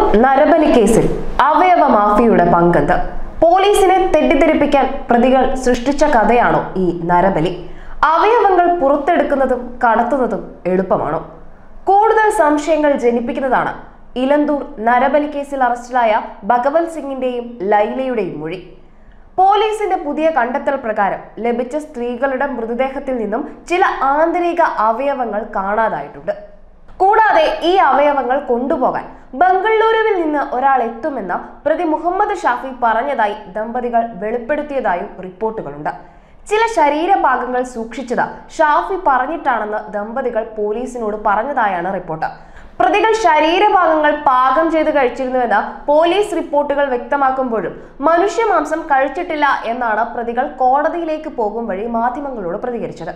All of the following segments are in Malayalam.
നരബലി കേസിൽ അവയവ മാഫിയയുടെ പങ്കെന്ത് പോലീസിനെ തെറ്റിദ്ധരിപ്പിക്കാൻ പ്രതികൾ സൃഷ്ടിച്ച കഥയാണോ ഈ നരബലി അവയവങ്ങൾ പുറത്തെടുക്കുന്നതും കടത്തുന്നതും എളുപ്പമാണോ കൂടുതൽ സംശയങ്ങൾ ജനിപ്പിക്കുന്നതാണ് ഇലന്തൂർ നരബലി കേസിൽ അറസ്റ്റിലായ ഭഗവത് സിംഗിന്റെയും ലൈലയുടെയും മൊഴി പോലീസിന്റെ പുതിയ കണ്ടെത്തൽ പ്രകാരം ലഭിച്ച സ്ത്രീകളുടെ മൃതദേഹത്തിൽ നിന്നും ചില ആന്തരിക അവയവങ്ങൾ കാണാതായിട്ടുണ്ട് കൂടാതെ ഈ അവയവങ്ങൾ കൊണ്ടുപോകാൻ ബംഗളൂരുവിൽ നിന്ന് ഒരാൾ എത്തുമെന്ന് പ്രതി മുഹമ്മദ് ഷാഫി പറഞ്ഞതായി ദമ്പതികൾ വെളിപ്പെടുത്തിയതായും റിപ്പോർട്ടുകളുണ്ട് ചില ശരീരഭാഗങ്ങൾ സൂക്ഷിച്ചത് ഷാഫി പറഞ്ഞിട്ടാണെന്ന് ദമ്പതികൾ പോലീസിനോട് പറഞ്ഞതായാണ് റിപ്പോർട്ട് പ്രതികൾ ശരീരഭാഗങ്ങൾ പാകം ചെയ്ത് കഴിച്ചിരുന്നുവെന്ന് പോലീസ് റിപ്പോർട്ടുകൾ വ്യക്തമാക്കുമ്പോഴും മനുഷ്യമാംസം കഴിച്ചിട്ടില്ല എന്നാണ് പ്രതികൾ കോടതിയിലേക്ക് പോകും വഴി മാധ്യമങ്ങളോട് പ്രതികരിച്ചത്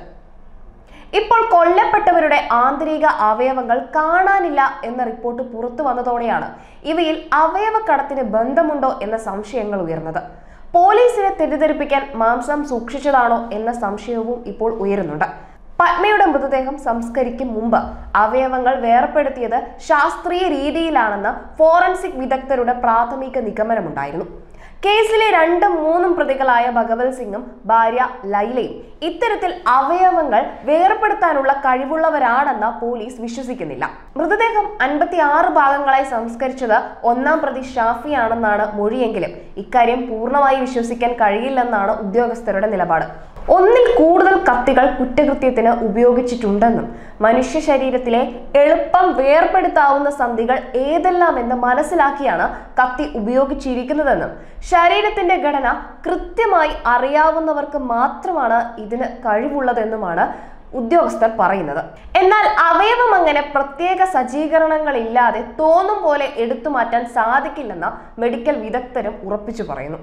ഇപ്പോൾ കൊല്ലപ്പെട്ടവരുടെ ആന്തരിക അവയവങ്ങൾ കാണാനില്ല എന്ന റിപ്പോർട്ട് പുറത്തു വന്നതോടെയാണ് ഇവയിൽ അവയവക്കടത്തിന് ബന്ധമുണ്ടോ എന്ന സംശയങ്ങൾ ഉയർന്നത് പോലീസിനെ തെറ്റിദ്ധരിപ്പിക്കാൻ മാംസം സൂക്ഷിച്ചതാണോ എന്ന സംശയവും ഇപ്പോൾ ഉയരുന്നുണ്ട് പത്മയുടെ മൃതദേഹം സംസ്കരിക്കും മുമ്പ് അവയവങ്ങൾ വേർപ്പെടുത്തിയത് ശാസ്ത്രീയ രീതിയിലാണെന്ന് ഫോറൻസിക് വിദഗ്ധരുടെ പ്രാഥമിക നിഗമനമുണ്ടായിരുന്നു കേസിലെ രണ്ടും മൂന്നും പ്രതികളായ ഭഗവത് സിംഗും ഭാര്യ ലൈലയും ഇത്തരത്തിൽ അവയവങ്ങൾ വേർപെടുത്താനുള്ള കഴിവുള്ളവരാണെന്ന് പോലീസ് വിശ്വസിക്കുന്നില്ല മൃതദേഹം അൻപത്തി ആറ് ഭാഗങ്ങളായി സംസ്കരിച്ചത് ഒന്നാം പ്രതി ഷാഫിയാണെന്നാണ് മൊഴിയെങ്കിലും ഇക്കാര്യം പൂർണ്ണമായി വിശ്വസിക്കാൻ കഴിയില്ലെന്നാണ് ഉദ്യോഗസ്ഥരുടെ നിലപാട് ഒന്നിൽ കൂടുതൽ കത്തികൾ കുറ്റകൃത്യത്തിന് ഉപയോഗിച്ചിട്ടുണ്ടെന്നും മനുഷ്യ ശരീരത്തിലെ എളുപ്പം വേർപെടുത്താവുന്ന സന്ധികൾ ഏതെല്ലാമെന്ന് മനസ്സിലാക്കിയാണ് കത്തി ഉപയോഗിച്ചിരിക്കുന്നതെന്നും ശരീരത്തിന്റെ ഘടന കൃത്യമായി അറിയാവുന്നവർക്ക് മാത്രമാണ് ഇതിന് കഴിവുള്ളതെന്നുമാണ് ഉദ്യോഗസ്ഥർ പറയുന്നത് എന്നാൽ അവയവം അങ്ങനെ പ്രത്യേക സജ്ജീകരണങ്ങളില്ലാതെ തോന്നും പോലെ എടുത്തു മാറ്റാൻ സാധിക്കില്ലെന്ന് മെഡിക്കൽ വിദഗ്ധരും ഉറപ്പിച്ചു പറയുന്നു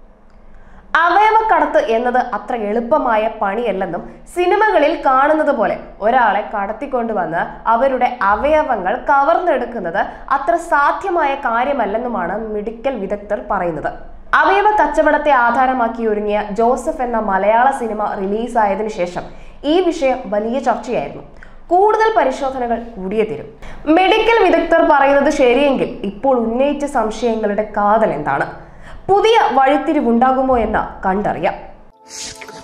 അവയവക്കടത്ത് എന്നത് അത്ര എളുപ്പമായ പണിയല്ലെന്നും സിനിമകളിൽ കാണുന്നത് പോലെ ഒരാളെ കടത്തിക്കൊണ്ടുവന്ന് അവരുടെ അവയവങ്ങൾ കവർന്നെടുക്കുന്നത് അത്ര സാധ്യമായ കാര്യമല്ലെന്നുമാണ് മെഡിക്കൽ വിദഗ്ധർ പറയുന്നത് അവയവ കച്ചവടത്തെ ആധാരമാക്കി ഒരുങ്ങിയ ജോസഫ് എന്ന മലയാള സിനിമ റിലീസായതിനു ശേഷം ഈ വിഷയം വലിയ ചർച്ചയായിരുന്നു കൂടുതൽ പരിശോധനകൾ കൂടിയേ തീരും മെഡിക്കൽ വിദഗ്ധർ പറയുന്നത് ശരിയെങ്കിൽ ഇപ്പോൾ ഉന്നയിച്ച സംശയങ്ങളുടെ കാതൽ എന്താണ് പുതിയ വഴിത്തിരിവുണ്ടാകുമോ എന്ന് കണ്ടറിയാം